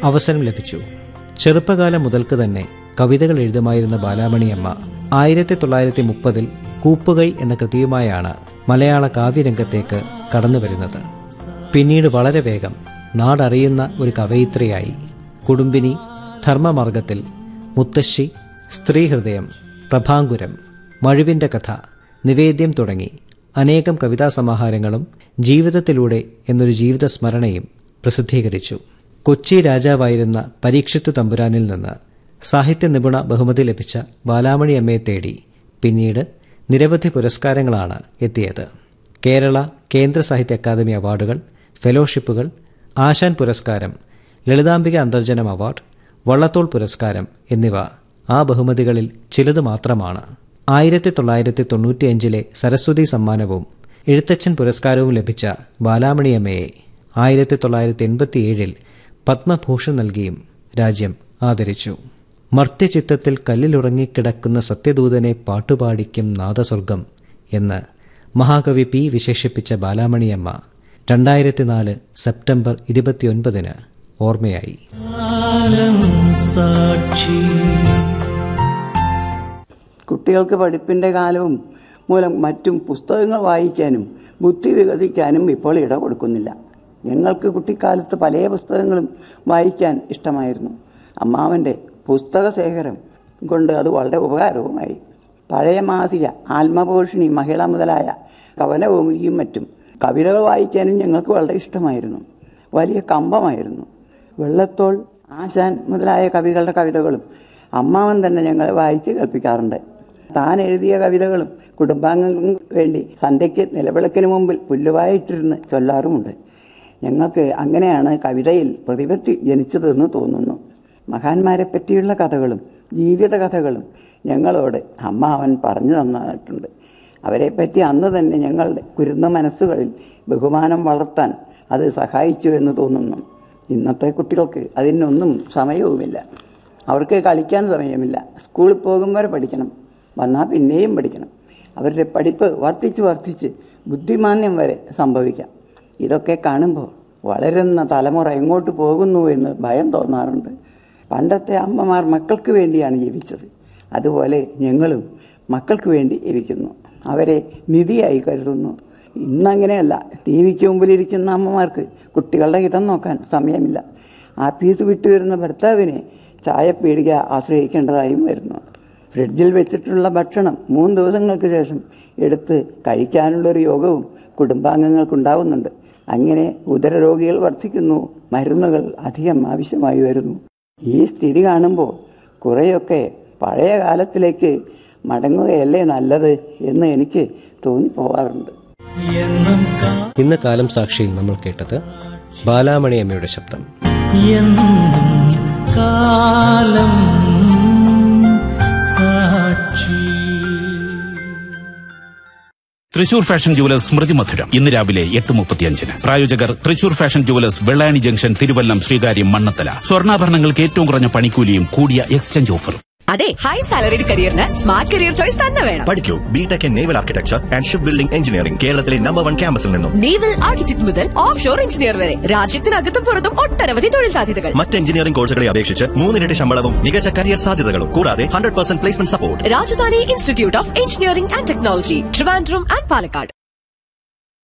അവസരം ലഭിച്ചു ചെറുപ്പകാലം മുതൽക്ക് തന്നെ കവിതകൾ എഴുതുമായിരുന്ന ബാലാമണിയമ്മ ആയിരത്തി തൊള്ളായിരത്തി മുപ്പതിൽ കൂപ്പുകൈ എന്ന കൃതിയുമായാണ് മലയാള കാവ്യരംഗത്തേക്ക് കടന്നുവരുന്നത് പിന്നീട് വളരെ വേഗം നാടറിയുന്ന ഒരു കവയിത്രിയായി കുടുംബിനി ധർമ്മമാർഗത്തിൽ മുത്തശ്ശി സ്ത്രീഹൃദയം പ്രഭാങ്കുരം മഴുവിൻ്റെ കഥ നിവേദ്യം തുടങ്ങി അനേകം കവിതാ സമാഹാരങ്ങളും ജീവിതത്തിലൂടെ എന്നൊരു ജീവിത സ്മരണയും പ്രസിദ്ധീകരിച്ചു കൊച്ചി രാജാവായിരുന്ന പരീക്ഷിത്ത് തമ്പുരാനിൽ നിന്ന് സാഹിത്യ നിപുണ ബഹുമതി ലഭിച്ച ബാലാമണി അമ്മയെ തേടി പിന്നീട് നിരവധി പുരസ്കാരങ്ങളാണ് എത്തിയത് കേരള കേന്ദ്ര സാഹിത്യ അക്കാദമി അവാർഡുകൾ ഫെലോഷിപ്പുകൾ ആശാൻ പുരസ്കാരം ലളിതാംബിക അന്തർജനം അവാർഡ് വള്ളത്തോൾ പുരസ്കാരം എന്നിവ ആ ബഹുമതികളിൽ ചിലത് മാത്രമാണ് ആയിരത്തി തൊള്ളായിരത്തി തൊണ്ണൂറ്റിയഞ്ചിലെ സരസ്വതി സമ്മാനവും എഴുത്തച്ഛൻ പുരസ്കാരവും ലഭിച്ച ബാലാമണിയമ്മയെ ആയിരത്തി തൊള്ളായിരത്തി എൺപത്തിയേഴിൽ പത്മഭൂഷൺ നൽകിയും രാജ്യം ആദരിച്ചു മർത്യചിത്തത്തിൽ കല്ലിലുറങ്ങിക്കിടക്കുന്ന സത്യദൂതനെ പാട്ടുപാടിക്കും നാദസ്വർഗം എന്ന് മഹാകവി പി വിശേഷിപ്പിച്ച ബാലാമണിയമ്മ രണ്ടായിരത്തി നാല് സെപ്റ്റംബർ ഇരുപത്തിയൊൻപതിന് ഓർമ്മയായി കുട്ടികൾക്ക് പഠിപ്പിൻ്റെ കാലവും മൂലം മറ്റും പുസ്തകങ്ങൾ വായിക്കാനും ബുദ്ധി വികസിക്കാനും ഇപ്പോൾ ഇട കൊടുക്കുന്നില്ല ഞങ്ങൾക്ക് കുട്ടിക്കാലത്ത് പല പുസ്തകങ്ങളും വായിക്കാൻ ഇഷ്ടമായിരുന്നു അമ്മാവൻ്റെ പുസ്തക ശേഖരം കൊണ്ട് അത് വളരെ ഉപകാരവുമായി പഴയ മാസിക ആത്മപോഷിണി മഹിള മുതലായ കവനഭൂമിയും മറ്റും കവിതകൾ വായിക്കാനും ഞങ്ങൾക്ക് വളരെ ഇഷ്ടമായിരുന്നു വലിയ കമ്പമായിരുന്നു വെള്ളത്തോൾ ആശാൻ മുതലായ കവികളുടെ കവിതകളും അമ്മാവൻ തന്നെ ഞങ്ങളെ വായിച്ച് കേൾപ്പിക്കാറുണ്ട് താൻ എഴുതിയ കവിതകളും കുടുംബാംഗങ്ങൾക്ക് വേണ്ടി സന്ധ്യയ്ക്ക് നിലവിളക്കിന് മുമ്പിൽ പുല്ലുവായിട്ടിരുന്ന് ചൊല്ലാറുമുണ്ട് ഞങ്ങൾക്ക് അങ്ങനെയാണ് കവിതയിൽ പ്രതിപത്തി ജനിച്ചതെന്ന് തോന്നുന്നു മഹാന്മാരെ പറ്റിയുള്ള കഥകളും ജീവിത കഥകളും ഞങ്ങളോട് അമ്മാവൻ പറഞ്ഞു തന്നിട്ടുണ്ട് അവരെപ്പറ്റി അന്ന് തന്നെ ഞങ്ങളുടെ കുരുന്ന മനസ്സുകളിൽ ബഹുമാനം വളർത്താൻ അത് സഹായിച്ചു എന്ന് തോന്നുന്നു ഇന്നത്തെ കുട്ടികൾക്ക് അതിനൊന്നും സമയവുമില്ല അവർക്ക് കളിക്കാൻ സമയമില്ല സ്കൂളിൽ പോകും വരെ പഠിക്കണം വന്നാൽ പിന്നെയും പഠിക്കണം അവരുടെ പഠിപ്പ് വർദ്ധിച്ച് വർദ്ധിച്ച് ബുദ്ധിമാന്യം വരെ സംഭവിക്കാം ഇതൊക്കെ കാണുമ്പോൾ വളരുന്ന തലമുറ എങ്ങോട്ട് പോകുന്നു എന്ന് ഭയം തോന്നാറുണ്ട് പണ്ടത്തെ അമ്മമാർ മക്കൾക്ക് വേണ്ടിയാണ് ജീവിച്ചത് അതുപോലെ ഞങ്ങളും മക്കൾക്ക് വേണ്ടി ജീവിക്കുന്നു അവരെ നിധിയായി കരുതുന്നു ഇന്നങ്ങനെയല്ല ടി വിക്ക് മുമ്പിലിരിക്കുന്ന അമ്മമാർക്ക് കുട്ടികളുടെ ഹിതം നോക്കാൻ സമയമില്ല ആഫീസ് വിട്ടു വരുന്ന ഭർത്താവിനെ ചായപ്പീടിക ആശ്രയിക്കേണ്ടതായും വരുന്നു ഫ്രിഡ്ജിൽ വെച്ചിട്ടുള്ള ഭക്ഷണം മൂന്ന് ദിവസങ്ങൾക്ക് ശേഷം എടുത്ത് കഴിക്കാനുള്ളൊരു യോഗവും കുടുംബാംഗങ്ങൾക്കുണ്ടാവുന്നുണ്ട് അങ്ങനെ ഉദരരോഗികൾ വർദ്ധിക്കുന്നു മരുന്നുകൾ അധികം ആവശ്യമായി വരുന്നു ഈ സ്ഥിതി കാണുമ്പോൾ കുറേയൊക്കെ പഴയ കാലത്തിലേക്ക് മടങ്ങുകയല്ലേ നല്ലത് എന്ന് എനിക്ക് തോന്നിപ്പോവാറുണ്ട് ഇന്ന് കാലം സാക്ഷിയിൽ നമ്മൾ കേട്ടത് ബാലാമണി അമ്മയുടെ ശബ്ദം കാലം സാക്ഷി തൃശൂർ ഫാഷൻ ജുവലേഴ്സ് സ്മൃതി മധുരം ഇന്ന് രാവിലെ എട്ട് മുപ്പത്തിയഞ്ചിന് പ്രായോജകർ Thrissur fashion jewellers Vellani junction Thiruvallam Sreekaryam Mannanthala സ്വർണ്ണാഭരണങ്ങൾക്ക് ഏറ്റവും കുറഞ്ഞ പണിക്കൂലിയും കൂടിയ എക്സ്ചേഞ്ച് ഓഫറും അതെ ഹൈ സാലറിഡ് കരിയറിന് സ്മാർട്ട് കരിയർ ചോയ്സ് തന്നെ വേണം പഠിക്കൂ B Tech in naval architecture and ship building engineering കേരളത്തിലെ നമ്പർ വൺ ക്യാമ്പസിൽ നിന്നും നേവൽ ആർക്കിടെക്ട് മുതൽ ഓഫ് ഷോർ എഞ്ചിനീയർ വരെ രാജ്യത്തിനകത്തും പുറത്തും ഒട്ടനവധി തൊഴിൽ സാധ്യതകൾ മറ്റ് എഞ്ചിനീയറിംഗ് കോഴ്സുകളെ അപേക്ഷിച്ച് മൂന്നിരട്ടി ശമ്പളവും മികച്ച കരിയർ സാധ്യതകളും കൂടാതെ hundred percent placement support Rajadhani institute of engineering and technology Trivandrum and Palakkad